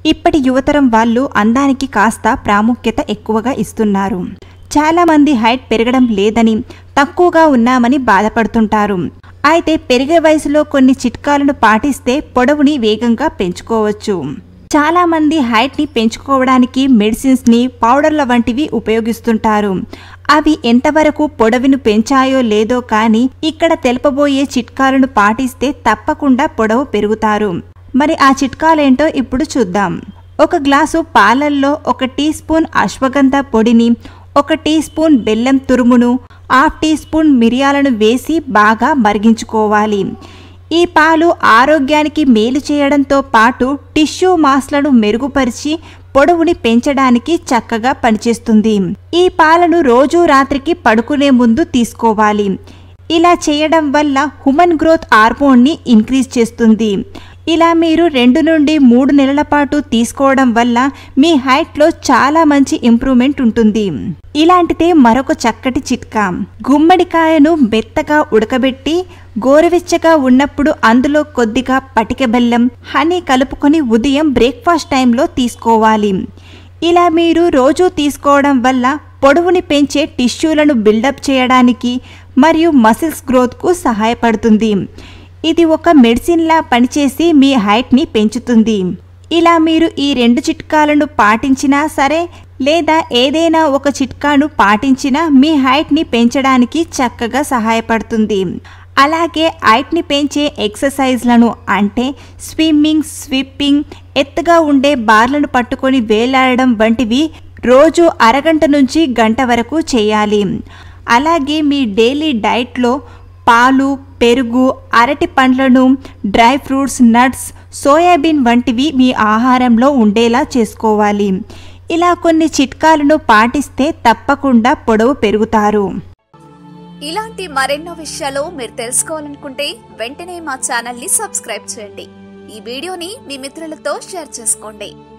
ఇప్పటి యువతరం వాళ్ళు అందానికి కాస్త ప్రాముఖ్యత ఎక్కువగా ఇస్తున్నారు చాలా మంది హైట్ పెరగడం లేదని తక్కువగా ఉన్నామని బాధపడుతుంటారు అయితే పెరిగే వయసులో కొన్ని చిట్కాలను పాటిస్తే పొడవుని వేగంగా పెంచుకోవచ్చు చాలా మంది హైట్ ని పెంచుకోవడానికి మెడిసిన్స్ ని పౌడర్ల వంటివి ఉపయోగిస్తుంటారు అవి ఎంతవరకు పొడవును పెంచాయో లేదో కానీ ఇక్కడ తెలుపబోయే చిట్కాలను పాటిస్తే తప్పకుండా పొడవు పెరుగుతారు మరి ఆ చిట్కాలేంటో ఇప్పుడు చూద్దాం ఒక గ్లాసు పాలల్లో ఒక టీ స్పూన్ అశ్వగంధ పొడిని ఒక టీ స్పూన్ బెల్లం తురుమును హాఫ్ టీ స్పూన్ మిరియాలను వేసి బాగా మరిగించుకోవాలి ఈ పాలు ఆరోగ్యానికి మేలు చేయడంతో పాటు టిష్యూ మాస్లను మెరుగుపరిచి పొడవుని పెంచడానికి చక్కగా పనిచేస్తుంది ఈ పాలను రోజు రాత్రికి పడుకునే ముందు తీసుకోవాలి ఇలా చేయడం వల్ల హ్యూమన్ గ్రోత్ హార్మోన్ని ఇంక్రీజ్ చేస్తుంది ఇలా మీరు రెండు నుండి మూడు నెలల పాటు తీసుకోవడం వల్ల మీ హైట్లో చాలా మంచి ఇంప్రూవ్మెంట్ ఉంటుంది ఇలాంటిదే మరొక చక్కటి చిట్కా గుమ్మడికాయను మెత్తగా ఉడకబెట్టి గోరువెచ్చగా ఉన్నప్పుడు అందులో కొద్దిగా పటిక బెల్లం హనీ కలుపుకొని ఉదయం బ్రేక్ఫాస్ట్ టైంలో తీసుకోవాలి ఇలా మీరు రోజు తీసుకోవడం వల్ల పొడవుని పెంచే టిష్యూలను బిల్డప్ చేయడానికి మరియు మసిల్స్ గ్రోత్కు సహాయపడుతుంది ఇది ఒక మెడిసిన్లా పనిచేసి మీ హైట్ని పెంచుతుంది ఇలా మీరు ఈ రెండు చిట్కాలను పాటించినా సరే లేదా ఏదైనా ఒక చిట్కాను పాటించినా మీ హైట్ని పెంచడానికి చక్కగా సహాయపడుతుంది అలాగే హైట్ని పెంచే ఎక్సర్సైజ్లను అంటే స్విమ్మింగ్ స్విప్పింగ్ ఎత్తుగా ఉండే బార్లను పట్టుకొని వేలాడడం వంటివి రోజు అరగంట నుంచి గంట వరకు చేయాలి అలాగే మీ డైలీ డైట్లో పాలు పెరుగు అరటి పండ్లను డ్రై ఫ్రూట్స్ నట్స్ సోయాబీన్ వంటివి మీ ఆహారంలో ఉండేలా చేసుకోవాలి ఇలా కొన్ని చిట్కాలను పాటిస్తే తప్పకుండా పొడవు పెరుగుతారు ఇలాంటి మరెన్నో విషయాలు మీరు తెలుసుకోవాలనుకుంటే వెంటనే మా ఛానల్ ని సబ్స్క్రైబ్ చేయండి ఈ వీడియోని మీ మిత్రులతో షేర్ చేసుకోండి